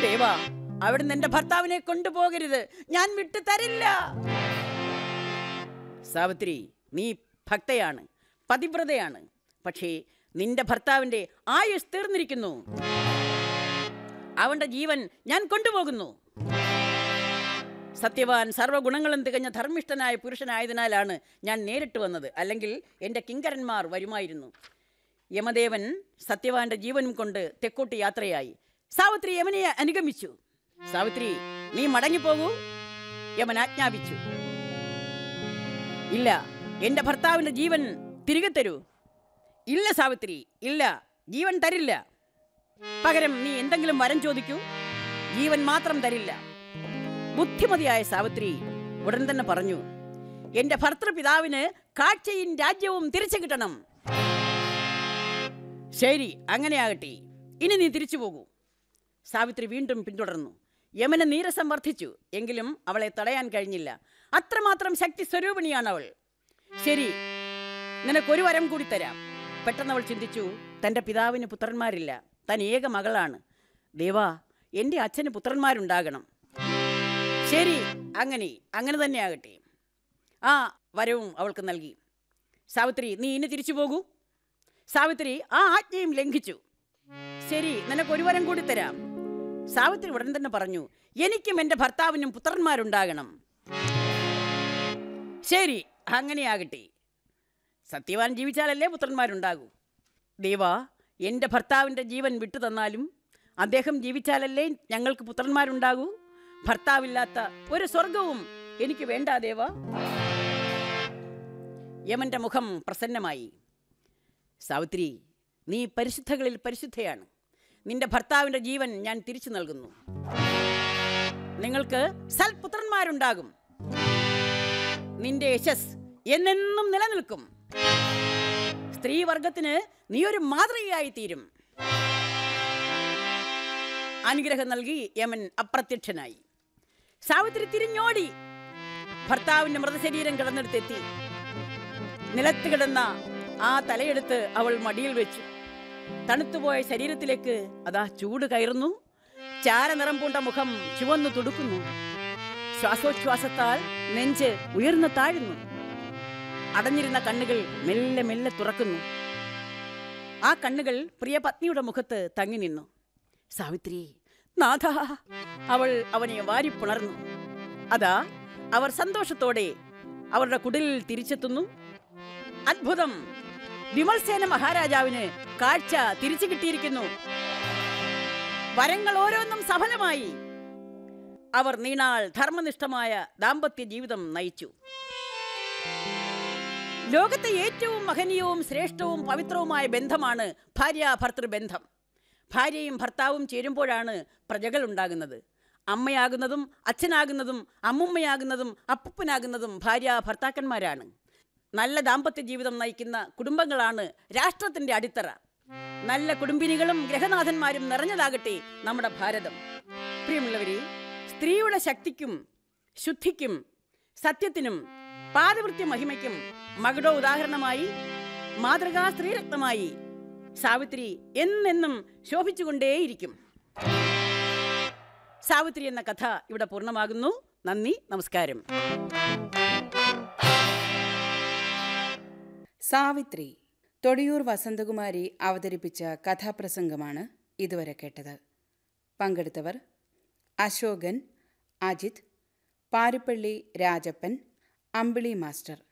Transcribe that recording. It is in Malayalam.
ദേവാ അവിടുന്ന് എന്റെ ഭർത്താവിനെ കൊണ്ടുപോകരുത് ഞാൻ വിട്ടു തരില്ല സാവിത്രി നീ ഭക്തയാണ് പതിവ്രതയാണ് പക്ഷേ നിന്റെ ഭർത്താവിന്റെ ആയുസ് തീർന്നിരിക്കുന്നു അവന്റെ ജീവൻ ഞാൻ കൊണ്ടുപോകുന്നു സത്യവാൻ സർവ്വഗുണങ്ങളും തികഞ്ഞ ധർമ്മിഷ്ഠനായ പുരുഷനായതിനാലാണ് ഞാൻ നേരിട്ട് വന്നത് അല്ലെങ്കിൽ എൻ്റെ കിങ്കരന്മാർ വരുമായിരുന്നു യമദേവൻ സത്യവാന്റെ ജീവനും കൊണ്ട് തെക്കോട്ട് യാത്രയായി സാവിത്രി യമനെ അനുഗമിച്ചു സാവിത്രി നീ മടങ്ങിപ്പോകൂ യമൻ ആജ്ഞാപിച്ചു ഇല്ല എൻ്റെ ഭർത്താവിൻ്റെ ജീവൻ തിരികെ തരൂ ഇല്ല സാവിത്രി ഇല്ല ജീവൻ തരില്ല പകരം നീ എന്തെങ്കിലും വരം ചോദിക്കൂ ജീവൻ മാത്രം തരില്ല ബുദ്ധിമതിയായ സാവിത്രി ഉടൻ തന്നെ പറഞ്ഞു എന്റെ ഭർത്തൃപിതാവിന് കാഴ്ചയും രാജ്യവും തിരിച്ചു കിട്ടണം ശരി അങ്ങനെയാകട്ടെ ഇനി നീ തിരിച്ചു പോകൂ സാവിത്രി വീണ്ടും പിന്തുടർന്നു യമന നീരസം വർദ്ധിച്ചു എങ്കിലും അവളെ തടയാൻ കഴിഞ്ഞില്ല അത്രമാത്രം ശക്തി സ്വരൂപിണിയാണ് അവൾ ശരി നിനക്കൊരു വരം കൂടി തരാം പെട്ടെന്ന് അവൾ ചിന്തിച്ചു തൻ്റെ പിതാവിന് പുത്രന്മാരില്ല താൻ ഏക മകളാണ് ദേവാ എൻ്റെ അച്ഛന് പുത്രന്മാരുണ്ടാകണം ശരി അങ്ങനെ അങ്ങനെ തന്നെ ആകട്ടെ ആ വരവും അവൾക്ക് നൽകി സാവിത്രി നീ ഇനി തിരിച്ചു പോകൂ സാവിത്രി ആ ആജ്ഞയും ലംഘിച്ചു ശരി നിനക്കൊരു വരം കൂടി തരാം സാവിത്രി ഉടൻ തന്നെ പറഞ്ഞു എനിക്കും എൻ്റെ ഭർത്താവിനും പുത്രന്മാരുണ്ടാകണം ശരി അങ്ങനെയാകട്ടെ സത്യവാൻ ജീവിച്ചാലല്ലേ പുത്രന്മാരുണ്ടാകൂ ദേവാ എൻ്റെ ഭർത്താവിൻ്റെ ജീവൻ വിട്ടു തന്നാലും അദ്ദേഹം ജീവിച്ചാലല്ലേ ഞങ്ങൾക്ക് പുത്രന്മാരുണ്ടാകൂ ഭർത്താവില്ലാത്ത ഒരു സ്വർഗവും എനിക്ക് വേണ്ട ദേവ യമന്റെ മുഖം പ്രസന്നമായി സാവിത്രി നീ പരിശുദ്ധകളിൽ പരിശുദ്ധയാണ് നിന്റെ ഭർത്താവിൻ്റെ ജീവൻ ഞാൻ തിരിച്ചു നൽകുന്നു നിങ്ങൾക്ക് സൽപുത്രന്മാരുണ്ടാകും നിന്റെ യശസ് എന്നെന്നും നിലനിൽക്കും സ്ത്രീവർഗത്തിന് നീ ഒരു മാതൃകയായി തീരും അനുഗ്രഹം നൽകി യമൻ അപ്രത്യക്ഷനായി സാവിത്രി തിരിഞ്ഞോടി ഭർത്താവിന്റെ മൃതശരീരം കിടന്നെടുത്തെത്തി നിലത്ത് കിടന്ന ആ തലയെടുത്ത് അവൾ മടിയിൽ വെച്ചു തണുത്തുപോയ ശരീരത്തിലേക്ക് അതാ ചൂട് കയറുന്നു ചാരനിറം പൂണ്ട മുഖം ചുവന്നു തുടുക്കുന്നു ശ്വാസോച്ഛ്വാസത്താൽ നെഞ്ച് ഉയർന്നു താഴുന്നു അടഞ്ഞിരുന്ന കണ്ണുകൾ മെല്ലെ മെല്ലെ തുറക്കുന്നു ആ കണ്ണുകൾ പ്രിയ പത്നിയുടെ മുഖത്ത് തങ്ങി നിന്നു സാവിത്രി നാഥ അവൾ അവനെ വാരിപ്പുണർന്നു അതാ അവർ സന്തോഷത്തോടെ അവരുടെ കുടിലിൽ തിരിച്ചെത്തുന്നു അത്ഭുതം വിമൽസേന മഹാരാജാവിന് കാഴ്ച തിരിച്ചു കിട്ടിയിരിക്കുന്നു വരങ്ങൾ ഓരോന്നും സഫലമായി അവർ നീണാൾ ധർമ്മനിഷ്ഠമായ ദാമ്പത്യ ജീവിതം നയിച്ചു ലോകത്തെ ഏറ്റവും മഹനീയവും ശ്രേഷ്ഠവും പവിത്രവുമായ ബന്ധമാണ് ഭാര്യ ഭർത്തൃബന്ധം ഭാര്യയും ഭർത്താവും ചേരുമ്പോഴാണ് പ്രജകൾ ഉണ്ടാകുന്നത് അമ്മയാകുന്നതും അച്ഛനാകുന്നതും അമ്മുമ്മയാകുന്നതും അപ്പൂപ്പനാകുന്നതും ഭാര്യ ഭർത്താക്കന്മാരാണ് നല്ല ദാമ്പത്യ ജീവിതം നയിക്കുന്ന കുടുംബങ്ങളാണ് രാഷ്ട്രത്തിന്റെ അടിത്തറ നല്ല കുടുംബിനികളും ഗ്രഹനാഥന്മാരും നിറഞ്ഞതാകട്ടെ നമ്മുടെ ഭാരതം പ്രിയമുള്ളവരെ സ്ത്രീയുടെ ശക്തിക്കും ശുദ്ധിക്കും സത്യത്തിനും പാതിവൃത്യ മഹിമയ്ക്കും മകുടോ ഉദാഹരണമായി മാതൃകാ സ്ത്രീരത്നമായി സാവിത്രി എന്നെന്നും ശോഭിച്ചുകൊണ്ടേയിരിക്കും സാവിത്രി എന്ന കഥ ഇവിടെ പൂർണ്ണമാകുന്നു നന്ദി നമസ്കാരം സാവിത്രി തൊടിയൂർ വസന്തകുമാരി അവതരിപ്പിച്ച കഥാപ്രസംഗമാണ് ഇതുവരെ കേട്ടത് പങ്കെടുത്തവർ അശോകൻ അജിത് പാരുപ്പള്ളി രാജപ്പൻ അമ്പിളി മാസ്റ്റർ